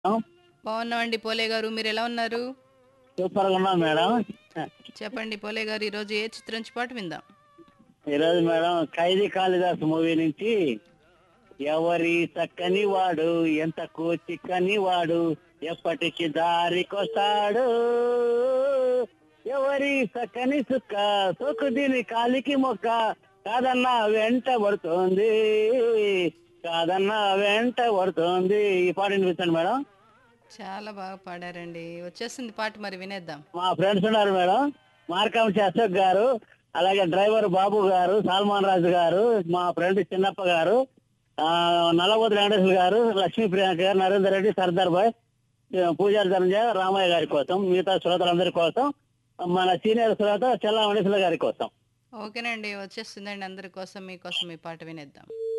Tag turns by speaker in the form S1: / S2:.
S1: బాగున్నామండి పోలే గారు మీరు ఎలా ఉన్నారు
S2: సూపర్ గా ఉన్నాం మేడం
S1: చెప్పండి పోలే గారు ఈరోజు ఏ చిత్రం నుంచి పాటు విందాం
S2: ఈరోజు మేడం ఖైదీ కాళిదాస్ మూవీ నుంచి ఎవరి చక్కని వాడు ఎంత చిక్కని వాడు ఎప్పటికి దారికొస్తాడు ఎవరి చక్కని సుక్క సొక్కు దీని కాలికి మొక్క కాదన్నా వెంట పడుతోంది కాదన్నా వెంట పడుతోంది ఈ పాట వినిపిస్తాను మేడం
S1: చాలా బాగా పాడారండి వచ్చేసింది పాట మరి వినేద్దాం
S2: మా ఫ్రెండ్స్ ఉన్నారు మేడం మార్కం అశోక్ గారు అలాగే డ్రైవర్ బాబు గారు సల్మాన్ రాజు గారు మా ఫ్రెండ్ చిన్నప్ప గారు ఆ, నల్లబోతు వెంకటేశ్వర గారు లక్ష్మీ ప్రియాంక గారు నరేందర్ రెడ్డి సర్దార్ బాయ్ పూజారి ధనంజయ రామయ్య గారి కోసం మిగతా శ్రోతలందరి కోసం మన సీనియర్ శ్రోత చెల్లా మణిసుల గారి కోసం
S1: ఓకేనండి వచ్చేస్తుందండి అందరి కోసం మీకోసం ఈ పాట వినేద్దాం